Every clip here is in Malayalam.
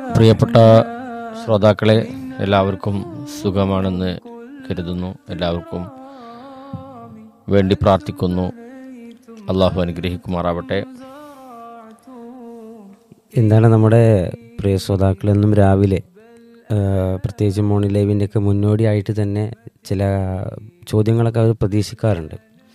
പ്രിയപ്പെട്ട ശ്രോതാക്കളെ എല്ലാവർക്കും സുഖമാണെന്ന് കരുതുന്നു എല്ലാവർക്കും വേണ്ടി പ്രാർത്ഥിക്കുന്നു അള്ളാഹു അനുഗ്രഹിക്കുമാറാവട്ടെ എന്താണ് നമ്മുടെ പ്രിയ ശ്രോതാക്കൾ എന്നും രാവിലെ ആ, പ്രത്യേകിച്ച് മോർണിംഗ് ലൈവിൻ്റെ ഒക്കെ മുന്നോടിയായിട്ട് തന്നെ ചില ചോദ്യങ്ങളൊക്കെ അവർ പ്രതീക്ഷിക്കാറുണ്ട്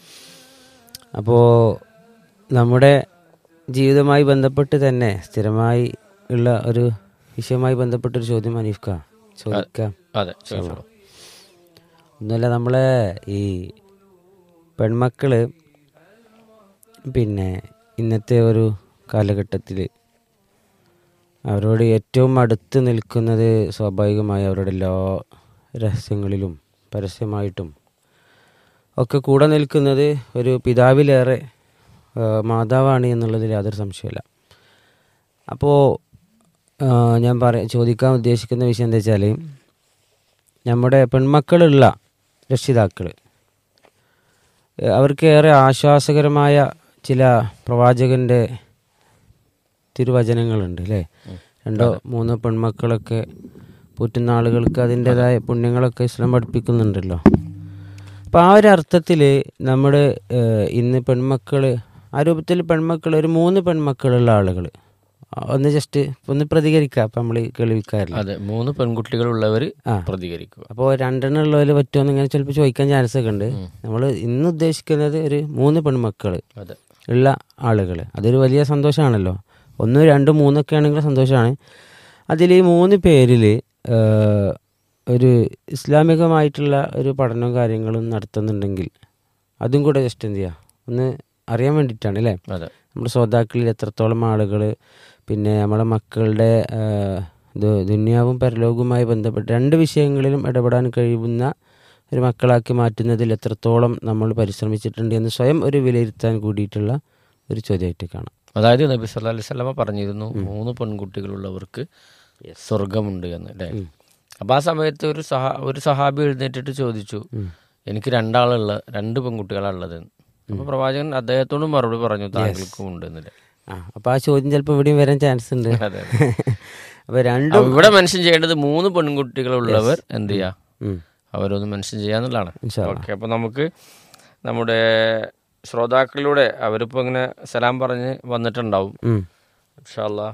അപ്പോൾ നമ്മുടെ ജീവിതവുമായി ബന്ധപ്പെട്ട് തന്നെ സ്ഥിരമായി ഉള്ള ഒരു വിഷയവുമായി ബന്ധപ്പെട്ടൊരു ചോദ്യം അനീഫ്ക ചോദിക്കാം അതെ ചോദിച്ചോളൂ. ഒന്നുമല്ല നമ്മളെ ഈ പെൺമക്കള് പിന്നെ ഇന്നത്തെ ഒരു കാലഘട്ടത്തിൽ അവരോട് ഏറ്റവും അടുത്ത് നിൽക്കുന്നത് സ്വാഭാവികമായി അവരുടെ എല്ലാ രഹസ്യങ്ങളിലും പരസ്യമായിട്ടും ഒക്കെ കൂടെ നിൽക്കുന്നത് ഒരു പിതാവിലേറെ ആ, മാതാവാണ് എന്നുള്ളതിൽ യാതൊരു സംശയമില്ല അപ്പോൾ ഞാൻ പറ ചോദിക്കാൻ ഉദ്ദേശിക്കുന്ന വിഷയം എന്താ വെച്ചാൽ നമ്മുടെ പെൺമക്കളുള്ള രക്ഷിതാക്കൾ അവർക്ക് ഏറെ ആശ്വാസകരമായ ചില പ്രവാചകന്റെ തിരുവചനങ്ങളുണ്ട് അല്ലേ രണ്ടോ മൂന്നോ പെൺമക്കളൊക്കെ പോറ്റുന്ന ആളുകൾക്ക് അതിൻ്റെതായ പുണ്യങ്ങളൊക്കെ ഇസ്ലാം പഠിപ്പിക്കുന്നുണ്ടല്ലോ അപ്പം ആ ഒരു അർത്ഥത്തിൽ നമ്മുടെ ഏഹ്, ഇന്ന് പെൺമക്കൾ ആ രൂപത്തിൽ പെൺമക്കൾ ഒരു മൂന്ന് പെൺമക്കളുള്ള ആളുകൾ ഒന്ന് ജസ്റ്റ് ഒന്ന് പ്രതികരിക്കാം അപ്പം നമ്മൾ കേൾവിക്കാറില്ല അതെ മൂന്ന് പെൺകുട്ടികളുള്ളവർ ആ. പ്രതികരിക്കുക അപ്പോൾ രണ്ടെണ്ണം ഉള്ളതിൽ പറ്റുമെന്ന് ഇങ്ങനെ ചിലപ്പോൾ ചോദിക്കാൻ ചാൻസ് ഒക്കെ ഉണ്ട് നമ്മൾ ഇന്ന് ഉദ്ദേശിക്കുന്നത് ഒരു മൂന്ന് പെൺമക്കൾ അതെ ഉള്ള ആളുകൾ അതൊരു വലിയ സന്തോഷമാണല്ലോ ഒന്ന് രണ്ട് മൂന്നൊക്കെ ആണെങ്കിൽ സന്തോഷമാണ് അതിൽ ഈ മൂന്ന് പേരിൽ ഒരു ഇസ്ലാമികമായിട്ടുള്ള ഒരു പഠനവും കാര്യങ്ങളും നടത്തുന്നുണ്ടെങ്കിൽ അതും കൂടെ ജസ്റ്റ് എന്ത് ചെയ്യുക ഒന്ന് അറിയാൻ വേണ്ടിയിട്ടാണ് അല്ലേ അതെ നമ്മുടെ ശ്രോതാക്കളിൽ എത്രത്തോളം ആളുകൾ പിന്നെ നമ്മളെ മക്കളുടെ ആ, ദു- ദുന്യാവും പരലോകവുമായി ബന്ധപ്പെട്ട് രണ്ട് വിഷയങ്ങളിലും ഇടപെടാൻ കഴിയുന്ന ഒരു മക്കളാക്കി മാറ്റുന്നതിൽ എത്രത്തോളം നമ്മൾ പരിശ്രമിച്ചിട്ടുണ്ട് എന്ന് സ്വയം ഒരു വിലയിരുത്താൻ കൂടിയിട്ടുള്ള ഒരു ചോദ്യമായിട്ട് കാണാം അതായത് നബി സല്ലാ അലൈഹി സ്വലമ പറഞ്ഞിരുന്നു മൂന്ന് പെൺകുട്ടികളുള്ളവർക്ക് സ്വർഗമുണ്ട് എന്ന് അല്ലേ അപ്പൊ ആ സമയത്ത് ഒരു സഹാ ഒരു സഹാബി എഴുന്നേറ്റിട്ട് ചോദിച്ചു എനിക്ക് രണ്ടാളുള്ള രണ്ട് പെൺകുട്ടികളാണുള്ളത് അപ്പൊ പ്രവാചകൻ അദ്ദേഹത്തോട് മറുപടി പറഞ്ഞു താങ്കൾക്കും ഉണ്ട് എന്നല്ലേ ആ അപ്പോൾ ആ ചോദ്യം ചിലപ്പോൾ ഇവിടെയും വരാൻ ചാൻസ് ഉണ്ട് അതെ അപ്പോൾ രണ്ടും അപ്പൊ ഇവിടെ മെൻഷൻ ചെയ്യേണ്ടത് മൂന്ന് പെൺകുട്ടികളുള്ളവർ എന്ത് ചെയ്യാ ഉം. അവരൊന്ന് മെൻഷൻ ചെയ്യാന്നുള്ളതാണ് ഇൻഷാ അല്ലാ. ഓക്കെ അപ്പൊ നമുക്ക് നമ്മുടെ ശ്രോതാക്കളിലൂടെ അവരിപ്പോ ഇങ്ങനെ സലാം പറഞ്ഞ് വന്നിട്ടുണ്ടാവും ഉം. ഇൻഷാല്ലാ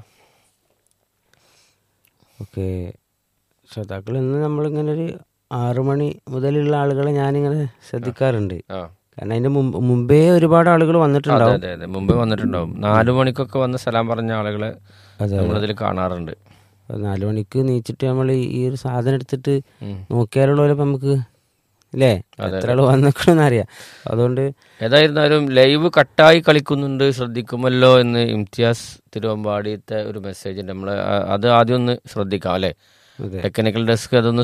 ഓക്കെ ശ്രോതാക്കൾ ഇന്ന് നമ്മളിങ്ങനെ ഒരു ആറു മണി മുതലുള്ള ആളുകളെ ഞാനിങ്ങനെ ശ്രദ്ധിക്കാറുണ്ട് ആ കാരണം അതിന്റെ മുമ്പ് മുമ്പേ ഒരുപാട് ആളുകൾ അതെ വന്നിട്ടുണ്ടാവും അതെ അതെ മുമ്പേ വന്നിട്ടുണ്ടാവും നാലു മണിക്കൊക്കെ വന്ന് സലാം പറഞ്ഞ ആളുകളെ അതെ നമ്മളിതിൽ കാണാറുണ്ട് അപ്പൊ നാല് മണിക്ക് നീച്ചിട്ട് നമ്മൾ ഈ ഒരു സാധനം എടുത്തിട്ട് ഉം. നോക്കിയാലുള്ള നമുക്ക് അല്ലേ എത്ര ആള് വന്നിക്കണമെന്ന് അറിയാം അതുകൊണ്ട് ഏതായിരുന്നാലും ലൈവ് കട്ടായി കളിക്കുന്നുണ്ട് ശ്രദ്ധിക്കുമല്ലോ എന്ന് ഇംതിയാസ് തിരുവമ്പാടിയത്തെ ഒരു മെസ്സേജ് ഉണ്ട് നമ്മൾ അത് ആദ്യം ഒന്ന് ശ്രദ്ധിക്കാം അല്ലേ അതെ ടെക്നിക്കൽ ഡെസ്ക് അതൊന്ന്